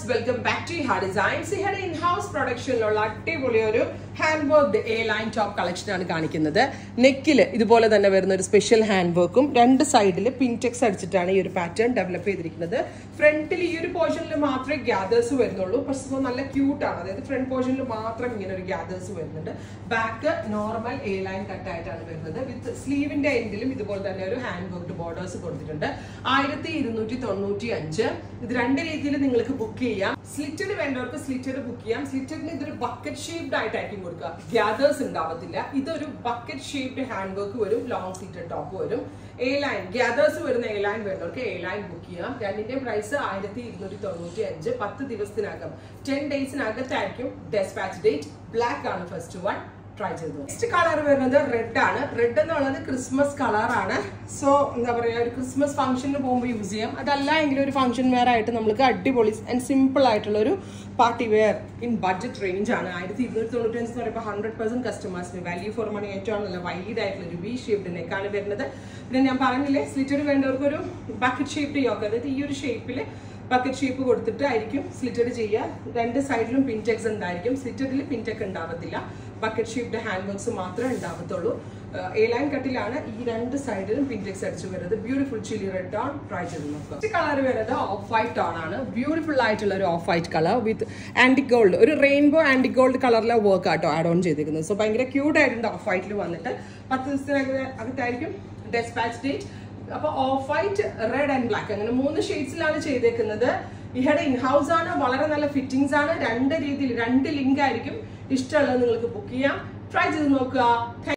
viewers welcome back to ഹാ designs ഇഹയുടെ in house പ്രൊഡക്ഷനിലുള്ള അടിപൊളി ഒരു hand work A line top collection ആണ് കാണിക്കുന്നത് നെക്കില് ഇതുപോലെ തന്നെ വരുന്ന ഒരു സ്പെഷ്യൽ ഹാൻഡ് വർക്കും രണ്ട് സൈഡിൽ പിൻടെക്സ് അടിച്ചിട്ടാണ് ഈ ഒരു പാറ്റേൺ ഡെവലപ്പ് ചെയ്തിരിക്കുന്നത് ഫ്രണ്ടിൽ ഈ ഒരു പോർഷനിൽ മാത്രമേ ഗ്യാദേഴ്സ് വരുന്നുള്ളൂ പക്ഷേ നല്ല ക്യൂട്ട് ആണ് അതായത് ഫ്രണ്ട് പോർഷനിൽ മാത്രം ഇങ്ങനെ ഒരു ഗ്യാദേഴ്സ് വരുന്നുണ്ട് back normal A line cut ആയിട്ടാണ് വരുന്നത് വിത്ത് സ്ലീവിന്റെ എൻഡിലും ഇതുപോലെ തന്നെ ഒരു ഹാൻഡ് വർക്ക് ബോർഡേഴ്സ് കൊടുത്തിട്ടുണ്ട് ആയിരത്തി ഇരുന്നൂറ്റി തൊണ്ണൂറ്റി അഞ്ച് ഇത് രണ്ട് രീതിയിൽ നിങ്ങൾക്ക് ബുക്ക് ചെയ്യാം സ്ലിറ്റഡ് വേണ്ടവർക്ക് സ്ലിറ്റഡ് ബുക്ക് ചെയ്യാം സ്ലിറ്റഡിന് ഇതൊരു ബക്കറ്റ് ഷേപ്ഡ് ആയിട്ടായിരിക്കും കൊടുക്കുക ഗ്യാദേഴ്സ് ഉണ്ടാവത്തില്ല ഇതൊരു ബക്കറ്റ് ഷേപ്ഡ് ഹാൻഡ് വർക്ക് വരും ലോങ് സ്ലിറ്റഡ് ടോപ്പ് വരും എ ലൈൻ ഗ്യാദേഴ്സ് വരുന്ന എ ലൈൻ വേണ്ടവർക്ക് എ ലൈൻ ബുക്ക് ചെയ്യാം രണ്ടിന്റെ പ്രൈസ് ആയിരത്തി ഇരുന്നൂറ്റി തൊണ്ണൂറ്റി അഞ്ച് പത്ത് ദിവസത്തിനകം ടെൻ ഡേയ്സിനകത്തായിരിക്കും ഡെസ്പാച്ച് ഡേറ്റ് ബ്ലാക്ക് ആണ് ഫസ്റ്റ് വൺ ട്രൈ ചെയ്തു നെക്സ്റ്റ് കളർ വരുന്നത് റെഡ് ആണ് റെഡ് എന്നുള്ളത് ക്രിസ്മസ് കളറാണ് സോ എന്താ പറയുക ഒരു ക്രിസ്മസ് ഫംഗ്ഷന് പോകുമ്പോൾ യൂസ് ചെയ്യാം അതല്ല എങ്കിൽ ഒരു ഫംഗ്ഷൻ വെയർ ആയിട്ട് നമുക്ക് അടിപൊളി ആൻഡ് സിമ്പിൾ ആയിട്ടുള്ള ഒരു party wear in budget range ആണ് ആയിരത്തി ഇരുന്നൂറ്റി തൊണ്ണൂറ്റി അഞ്ച് എന്ന് പറയുമ്പോൾ ഹൺഡ്രഡ് പെർസെന്റ് കസ്റ്റമേഴ്സിന് വാല്യൂ ഫോർ മണി ഏറ്റവും നല്ല വൈഡ് ആയിട്ടുള്ള ഒരു വി ഷേപ്ഡ് നെക്കാണ് വരുന്നത് പിന്നെ ഞാൻ പറഞ്ഞില്ലേ സ്ലിറ്റഡ് വേണ്ടവർക്ക് ഒരു ബക്കറ്റ് ഷേപ്ഡ് യോക്ക് അതായത് ഈ ഒരു ഷേപ്പിൽ ബക്കറ്റ് ഷേപ്പ് കൊടുത്തിട്ട് ആയിരിക്കും സ്ലിറ്റഡ് ചെയ്യുക രണ്ട് സൈഡിലും പിൻടെക്സ് ഉണ്ടായിരിക്കും സ്ലിറ്റഡിൽ പിൻടെക് ഉണ്ടാവത്തില്ല ബക്കറ്റ് ഷേപ്ഡ് ഹാൻഡ് വർക്ക്സ് മാത്രമേ ഉണ്ടാവത്തുള്ളൂ എ ലൈൻ കട്ടിലാണ് ഈ രണ്ട് സൈഡിലും പിൻടെക്സ് അടിച്ചു വരുന്നത് beautiful chilli red tone try ചെയ്ത് നോക്കുക കളർ വരുന്നത് ഓഫ് വൈറ്റ് ടോൺ ആണ് ബ്യൂട്ടിഫുൾ ആയിട്ടുള്ള ഒരു ഓഫ് വൈറ്റ് കളർ വിത്ത് ആന്റി ഗോൾഡ് ഒരു റെയിൻബോ ആന്റി ഗോൾഡ് കളറിലെ വർക്ക് ആട്ടോ ആഡ് ഓൺ ചെയ്തിരിക്കുന്നത് സോ ഭയങ്കര ക്യൂട്ട് ആയിട്ടുണ്ട് ഓഫ് വൈറ്റിൽ വന്നിട്ട് പത്ത് ദിവസത്തിനകത്തായിരിക്കും ഡെസ്പാച്ച് ഡേറ്റ് അപ്പൊ off white red and black അങ്ങനെ മൂന്ന് ഷെയ്ഡ്സിലാണ് ചെയ്തേക്കുന്നത് ഇഹയുടെ ഇൻ ഹൗസ് ആണ് വളരെ നല്ല ഫിറ്റിംഗ്സ് ആണ് രണ്ട് രീതിയിൽ രണ്ട് ലിങ്ക് ആയിരിക്കും ഇഷ്ടമുള്ളത് നിങ്ങൾക്ക് ബുക്ക് ചെയ്യാം ട്രൈ ചെയ്ത് നോക്കുക